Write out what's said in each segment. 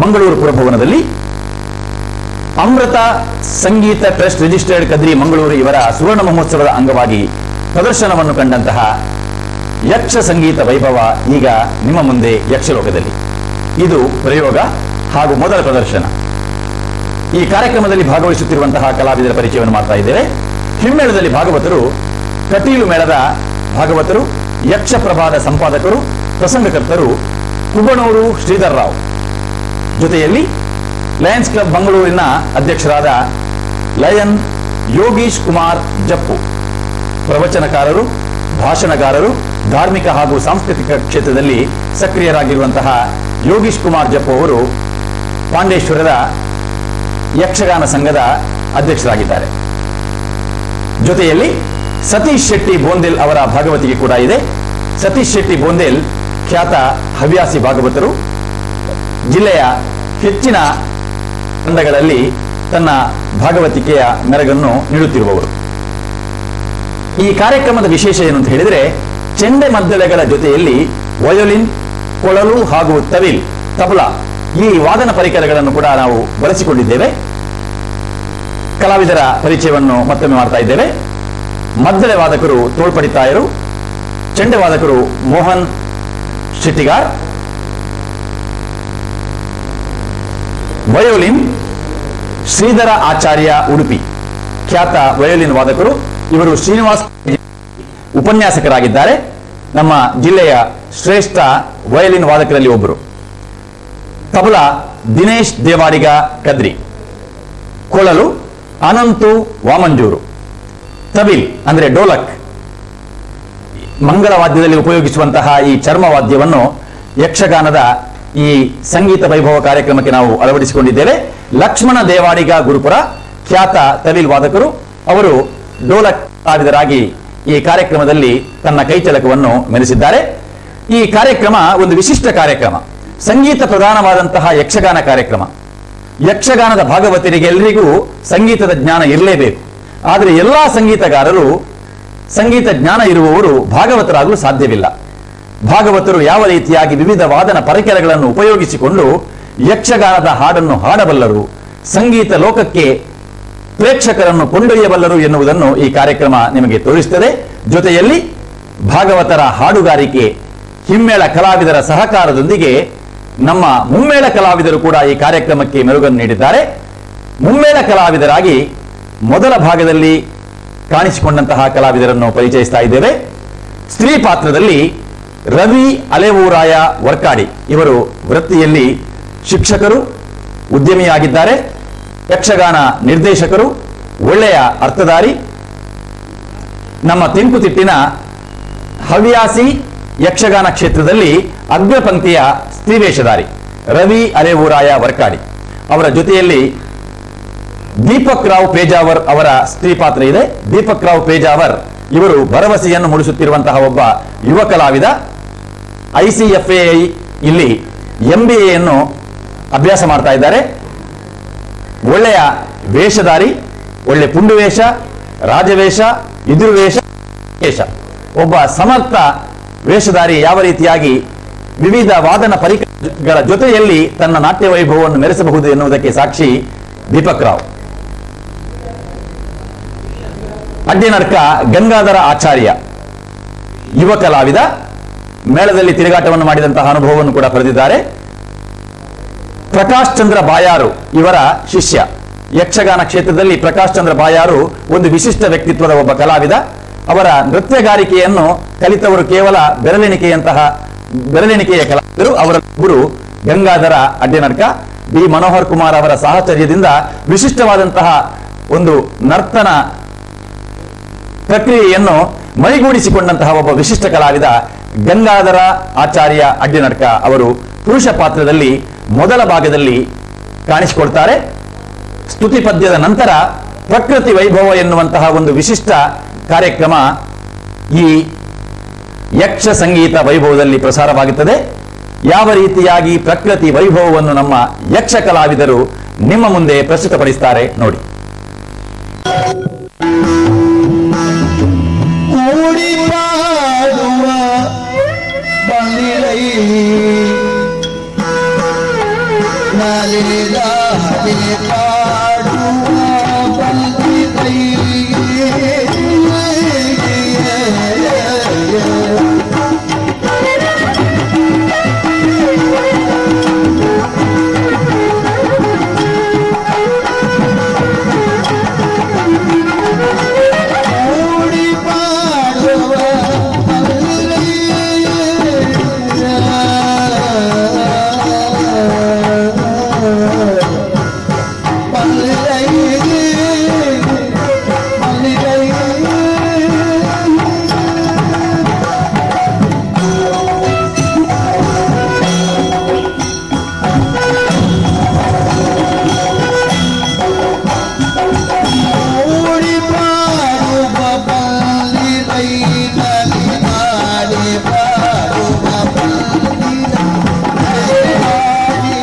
ಮಂಗಳೂರು ಪುರಭವನದಲ್ಲಿ Amrita Sangeeta trust registered Kadri Mangaluru ಇವರ ಸುವರ್ಣ ಮಹೋತ್ಸವದ ಅಂಗವಾಗಿ ಪ್ರದರ್ಶನವನ್ನು ಕಂಡಂತಹ ಯಕ್ಷ ಸಂಗೀತ ವೈಭವ ಈಗ ನಿಮ್ಮ ಮುಂದೆ ಯಕ್ಷಲೋಕದಲ್ಲಿ ಇದು ಪ್ರಯೋಗ ಹಾಗೂ ಮೊದಲ ಪ್ರದರ್ಶನ ಈ ಕಾರ್ಯಕ್ರಮದಲ್ಲಿ ಭಾಗವಹಿಸುತ್ತಿರುವಂತಹ ಕಲಾವಿದರ ಪರಿಚಯವನ್ನು ಮಾಡ್ತಾ ಇದ್ದೇವೆ ಹಿಮ್ಮೇಳದಲ್ಲಿ ಭಾಗವತರು ಕಟೀಲು ಮೇಳದ ಭಾಗವತರು ಯಕ್ಷಪ್ರಭಾದ ಸಂಪಾದಕರು ಪ್ರಸಂಗಕರ್ತರು ಕುಬಣೂರು ಶ್ರೀಧರ್ ರಾವ್ ಜೊತೆಯಲ್ಲಿ ಲಯನ್ಸ್ ಕ್ಲಬ್ ಮಂಗಳೂರಿನ ಅಧ್ಯಕ್ಷರಾದ ಲಯನ್ ಯೋಗೀಶ್ ಕುಮಾರ್ ಜಪ್ಪು ಪ್ರವಚನಕಾರರು ಭಾಷಣಕಾರರು ಧಾರ್ಮಿಕ ಹಾಗೂ ಸಾಂಸ್ಕೃತಿಕ ಕ್ಷೇತ್ರದಲ್ಲಿ ಸಕ್ರಿಯರಾಗಿರುವಂತಹ ಯೋಗೀಶ್ ಕುಮಾರ್ ಜಪ್ಪು ಅವರು ಪಾಂಡೇಶ್ವರದ ಯಕ್ಷಗಾನ ಸಂಘದ ಅಧ್ಯಕ್ಷರಾಗಿದ್ದಾರೆ ಜೊತೆಯಲ್ಲಿ ಸತೀಶ್ ಶೆಟ್ಟಿ ಬೋಂದೆಲ್ ಅವರ ಭಾಗವತಿಗೆ ಕೂಡ ಇದೆ ಸತೀಶ್ ಶೆಟ್ಟಿ ಬೋಂದೆಲ್ ಖ್ಯಾತ ಹವ್ಯಾಸಿ ಭಾಗವತರು ಜಿಲ್ಲೆಯ ಹೆಚ್ಚಿನ ತಂಡಗಳಲ್ಲಿ ತನ್ನ ಭಾಗವತಿಕೆಯ ಮೆರಗನ್ನು ನೀಡುತ್ತಿರುವವರು ಈ ಕಾರ್ಯಕ್ರಮದ ವಿಶೇಷ ಏನು ಅಂತ ಹೇಳಿದರೆ ಚೆಂಡೆ ಮದ್ದಳೆಗಳ ಜೊತೆಯಲ್ಲಿ ವಯೋಲಿನ್ ಕೊಳಲು ಹಾಗೂ ತವಿಲ್ ತಬಲಾ ಈ ವಾದನ ಪರಿಕರಗಳನ್ನು ಕೂಡ ನಾವು ಬಳಸಿಕೊಂಡಿದ್ದೇವೆ ಕಲಾವಿದರ ಪರಿಚಯವನ್ನು ಮತ್ತೊಮ್ಮೆ ಮಾಡ್ತಾ ಇದ್ದೇವೆ ಮದ್ದಳೆ ವಾದಕರು ತೋಳ್ಪಡಿತಾಯರು ಚೆಂಡೆ ವಾದಕರು ಮೋಹನ್ ಶೆಟ್ಟಿಗಾರ್ ವಯೋಲಿನ್ ಶ್ರೀಧರ ಆಚಾರ್ಯ ಉಡುಪಿ ಖ್ಯಾತ ವಯೋಲಿನ್ ವಾದಕರು ಇವರು ಶ್ರೀನಿವಾಸ್ ಉಪನ್ಯಾಸಕರಾಗಿದ್ದಾರೆ ನಮ್ಮ ಜಿಲ್ಲೆಯ ಶ್ರೇಷ್ಠ ವಯಲಿನ್ ವಾದಕರಲ್ಲಿ ಒಬ್ಬರು ತಬಲಾ ದಿನೇಶ್ ದೇವಾಡಿಗ ಕದ್ರಿ ಕೊಳಲು ಅನಂತು ವಾಮಂಜೂರು ತಬಿಲ್ ಅಂದ್ರೆ ಡೋಲಕ್ ಮಂಗಳ ವಾದ್ಯದಲ್ಲಿ ಉಪಯೋಗಿಸುವಂತಹ ಈ ಚರ್ಮ ವಾದ್ಯವನ್ನು ಯಕ್ಷಗಾನದ ಈ ಸಂಗೀತ ವೈಭವ ಕಾರ್ಯಕ್ರಮಕ್ಕೆ ನಾವು ಅಳವಡಿಸಿಕೊಂಡಿದ್ದೇವೆ ಲಕ್ಷ್ಮಣ ದೇವಾಡಿಗ ಗುರುಪುರ ಖ್ಯಾತ ತವಿಲ್ ವಾದಕರು ಅವರು ಡೋಲಕ್ ಕಲಾವಿದರಾಗಿ ಈ ಕಾರ್ಯಕ್ರಮದಲ್ಲಿ ತನ್ನ ಕೈಚಳಕವನ್ನು ಮೆರೆಸಿದ್ದಾರೆ ಈ ಕಾರ್ಯಕ್ರಮ ಒಂದು ವಿಶಿಷ್ಟ ಕಾರ್ಯಕ್ರಮ ಸಂಗೀತ ಪ್ರಧಾನವಾದಂತಹ ಯಕ್ಷಗಾನ ಕಾರ್ಯಕ್ರಮ ಯಕ್ಷಗಾನದ ಭಾಗವತರಿಗೆ ಎಲ್ಲರಿಗೂ ಸಂಗೀತದ ಜ್ಞಾನ ಇರಲೇಬೇಕು ಆದರೆ ಎಲ್ಲಾ ಸಂಗೀತಗಾರರು ಸಂಗೀತ ಜ್ಞಾನ ಇರುವವರು ಭಾಗವತರಾಗಲು ಸಾಧ್ಯವಿಲ್ಲ ಭಾಗವತರು ಯಾವ ರೀತಿಯಾಗಿ ವಿವಿಧ ವಾದನ ಪರಿಕರಗಳನ್ನು ಉಪಯೋಗಿಸಿಕೊಂಡು ಯಕ್ಷಗಾನದ ಹಾಡನ್ನು ಹಾಡಬಲ್ಲರು ಸಂಗೀತ ಲೋಕಕ್ಕೆ ಪ್ರೇಕ್ಷಕರನ್ನು ಕೊಂಡೊಯ್ಯಬಲ್ಲರು ಎನ್ನುವುದನ್ನು ಈ ಕಾರ್ಯಕ್ರಮ ನಿಮಗೆ ತೋರಿಸುತ್ತದೆ ಜೊತೆಯಲ್ಲಿ ಭಾಗವತರ ಹಾಡುಗಾರಿಕೆ ಹಿಮ್ಮೇಳ ಕಲಾವಿದರ ಸಹಕಾರದೊಂದಿಗೆ ನಮ್ಮ ಮುಮ್ಮೇಳ ಕಲಾವಿದರು ಕೂಡ ಈ ಕಾರ್ಯಕ್ರಮಕ್ಕೆ ಮೆರುಗನ್ನು ನೀಡಿದ್ದಾರೆ ಮುಮ್ಮೇಳ ಕಲಾವಿದರಾಗಿ ಮೊದಲ ಭಾಗದಲ್ಲಿ ಕಾಣಿಸಿಕೊಂಡಂತಹ ಕಲಾವಿದರನ್ನು ಪರಿಚಯಿಸ್ತಾ ಇದ್ದೇವೆ ಸ್ತ್ರೀ ಪಾತ್ರದಲ್ಲಿ ರವಿ ಅಲೆವೂರಾಯ ವರ್ಕಾಡಿ ಇವರು ವೃತ್ತಿಯಲ್ಲಿ ಶಿಕ್ಷಕರು ಉದ್ಯಮಿಯಾಗಿದ್ದಾರೆ ಯಕ್ಷಗಾನ ನಿರ್ದೇಶಕರು ಒಳ್ಳೆಯ ಅರ್ಥಧಾರಿ ನಮ್ಮ ತೆಂಕುತಿಟ್ಟಿನ ಹವ್ಯಾಸಿ ಯಕ್ಷಗಾನ ಕ್ಷೇತ್ರದಲ್ಲಿ ಅಗ್ರಪಂಕ್ತಿಯ ಸ್ತ್ರೀವೇಷಧಾರಿ ರವಿ ಅಲೆವೂರಾಯ ವರ್ಕಾಡಿ ಅವರ ಜೊತೆಯಲ್ಲಿ ದೀಪಕ್ ರಾವ್ ಪೇಜಾವರ್ ಅವರ ಸ್ತ್ರೀ ಪಾತ್ರ ಇದೆ ದೀಪಕ್ ರಾವ್ ಪೇಜಾವರ್ ಇವರು ಭರವಸೆಯನ್ನು ಮೂಡಿಸುತ್ತಿರುವಂತಹ ಒಬ್ಬ ಯುವ ಕಲಾವಿದ ಐಸಿಎಫ್ಎ ಇಲ್ಲಿ ಎಂಬಿಎಯನ್ನು ಅಭ್ಯಾಸ ಮಾಡ್ತಾ ಇದ್ದಾರೆ ಒಳ್ಳೆಯ ವೇಷಧಾರಿ ಒಳ್ಳೆ ಪುಂಡು ವೇಷ ರಾಜವೇಷ ಎದುರು ವೇಷ ವೇಷ ಒಬ್ಬ ಸಮರ್ಥ ವೇಷಧಾರಿ ಯಾವ ರೀತಿಯಾಗಿ ವಿವಿಧ ವಾದನ ಪರಿಕರಗಳ ಜೊತೆಯಲ್ಲಿ ತನ್ನ ನಾಟ್ಯ ವೈಭವವನ್ನು ಮೆರೆಸಬಹುದು ಎನ್ನುವುದಕ್ಕೆ ಸಾಕ್ಷಿ ದೀಪಕ್ ರಾವ್ ಅಡ್ಡಿನರ್ಕ ಗಂಗಾಧರ ಆಚಾರ್ಯ ಯುವ ಕಲಾವಿದ ಮೇಳದಲ್ಲಿ ತಿರುಗಾಟವನ್ನು ಮಾಡಿದಂತಹ ಅನುಭವವನ್ನು ಕೂಡ ಪಡೆದಿದ್ದಾರೆ ಪ್ರಕಾಶ್ ಚಂದ್ರ ಬಾಯಾರು ಇವರ ಶಿಷ್ಯ ಯಕ್ಷಗಾನ ಕ್ಷೇತ್ರದಲ್ಲಿ ಪ್ರಕಾಶ್ ಚಂದ್ರ ಬಾಯಾರು ಒಂದು ವಿಶಿಷ್ಟ ವ್ಯಕ್ತಿತ್ವದ ಒಬ್ಬ ಕಲಾವಿದ ಅವರ ನೃತ್ಯಗಾರಿಕೆಯನ್ನು ಕಲಿತವರು ಕೇವಲ ಬೆರಳೆಣಿಕೆಯಂತಹ ಬೆರಳೆಣಿಕೆಯ ಕಲಾವಿದರು ಅವರ ಗುರು ಗಂಗಾಧರ ಅಡ್ಡಿನರ್ಕ ಬಿ ಮನೋಹರ್ ಕುಮಾರ್ ಅವರ ಸಾಹಚರ್ಯದಿಂದ ವಿಶಿಷ್ಟವಾದಂತಹ ಒಂದು ನರ್ತನ ಪ್ರಕ್ರಿಯೆಯನ್ನು ಮೈಗೂಡಿಸಿಕೊಂಡಂತಹ ಒಬ್ಬ ವಿಶಿಷ್ಟ ಕಲಾವಿದ ಗಂಗಾಧರ ಆಚಾರ್ಯ ಅಡ್ಡಿನಡ್ಕ ಅವರು ಪುರುಷ ಪಾತ್ರದಲ್ಲಿ ಮೊದಲ ಭಾಗದಲ್ಲಿ ಕಾಣಿಸಿಕೊಳ್ತಾರೆ ಸ್ತುತಿ ಪದ್ಯದ ನಂತರ ಪ್ರಕೃತಿ ವೈಭವ ಎನ್ನುವಂತಹ ಒಂದು ವಿಶಿಷ್ಟ ಕಾರ್ಯಕ್ರಮ ಈ ಯಕ್ಷ ಸಂಗೀತ ವೈಭವದಲ್ಲಿ ಪ್ರಸಾರವಾಗುತ್ತದೆ ಯಾವ ರೀತಿಯಾಗಿ ಪ್ರಕೃತಿ ವೈಭವವನ್ನು ನಮ್ಮ ಯಕ್ಷ ಕಲಾವಿದರು ನಿಮ್ಮ ಮುಂದೆ ಪ್ರಸ್ತುತಪಡಿಸ್ತಾರೆ ನೋಡಿ ಕೂಡಿ ಪಾಡುವ ಬಲಿರೈ ನಲಿದಾಡಿ ಪಾಡುವ ಬಂದಿದೈ ಕೂಡಿ ಪಾಡುವ ಮಲ್ಲಿರೈ ಮಲ್ಲಿರೈ ಕೂಡಿ ಪಾಡುವ ಮಲ್ಲಿರೈ ನಲಿನಾಡಿ ಪಾಡುವ ಮಲ್ಲಿರೈ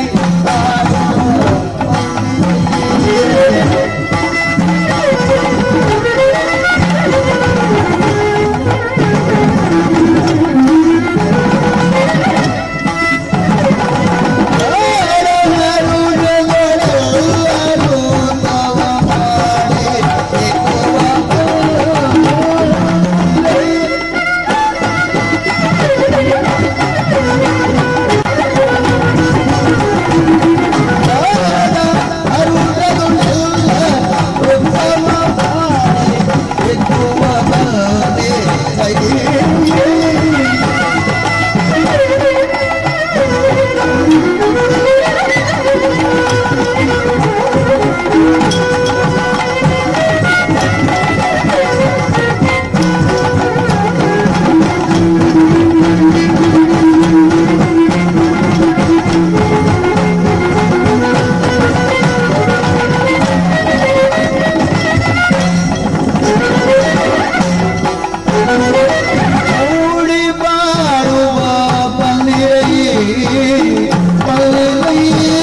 ಕೂಡಿ ಬಾಳುವ ಪಲ್ಲಿರೈ ಪಲ್ಲಿರೈ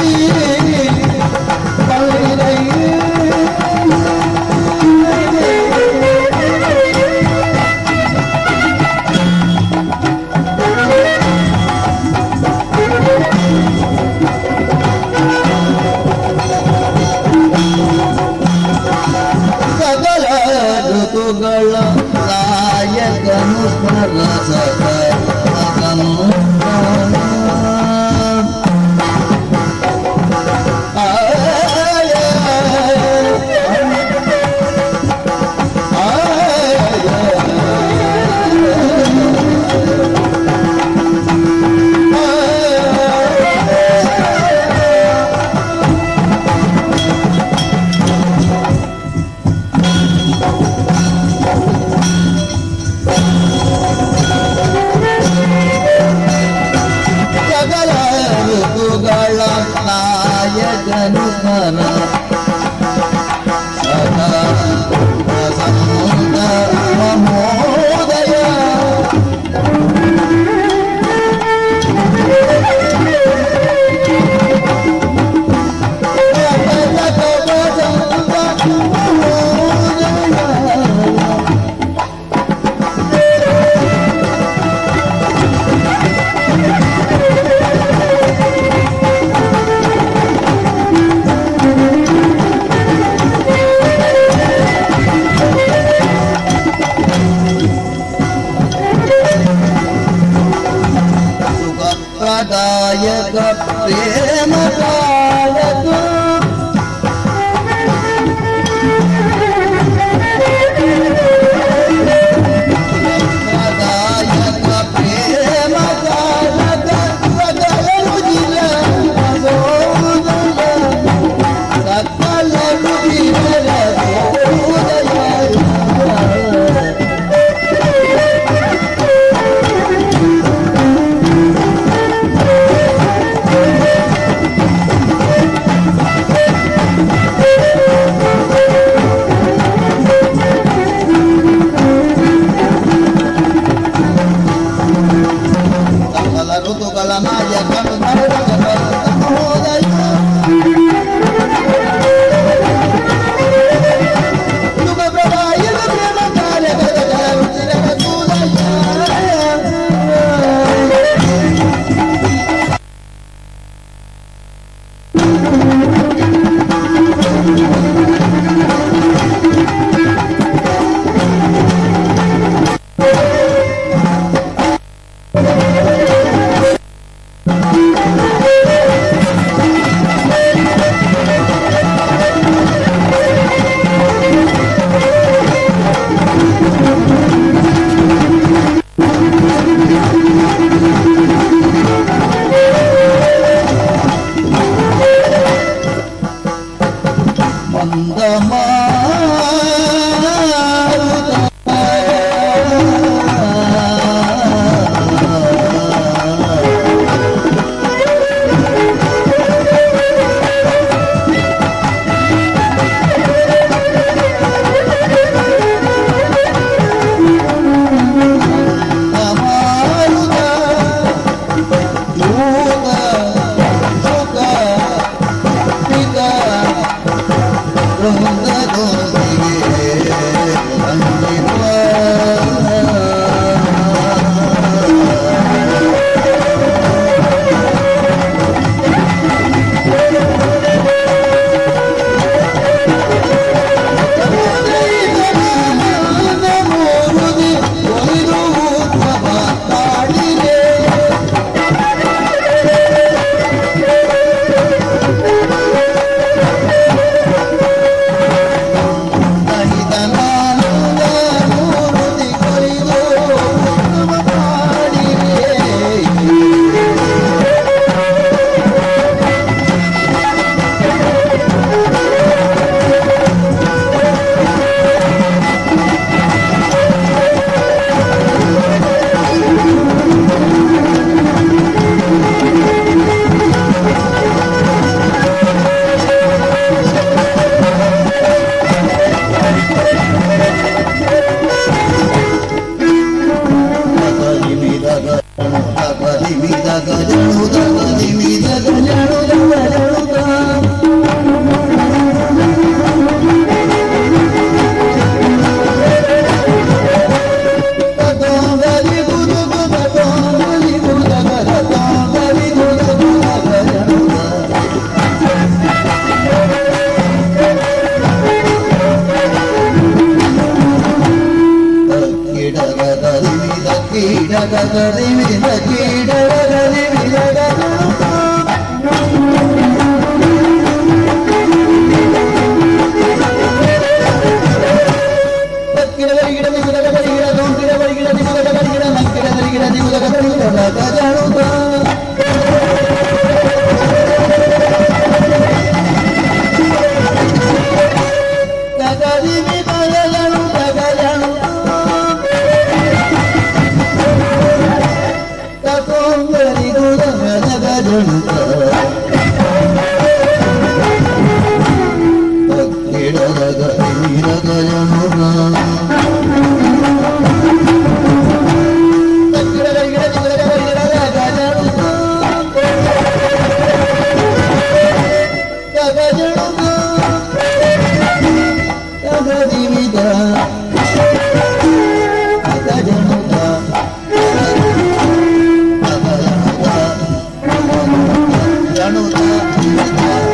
ಪಲ್ಲಿರೈ ಸಕಲ ಋತುಗಳ ನಾಯಕನು ಸ್ಮರಸಕ ಸಕಲ ಋತುಗಳ ನಾಯಕನು ಸ್ಮರ ಸದಾ ವಸಂತ ಮಹೋದಯ ಿ ಜನುತ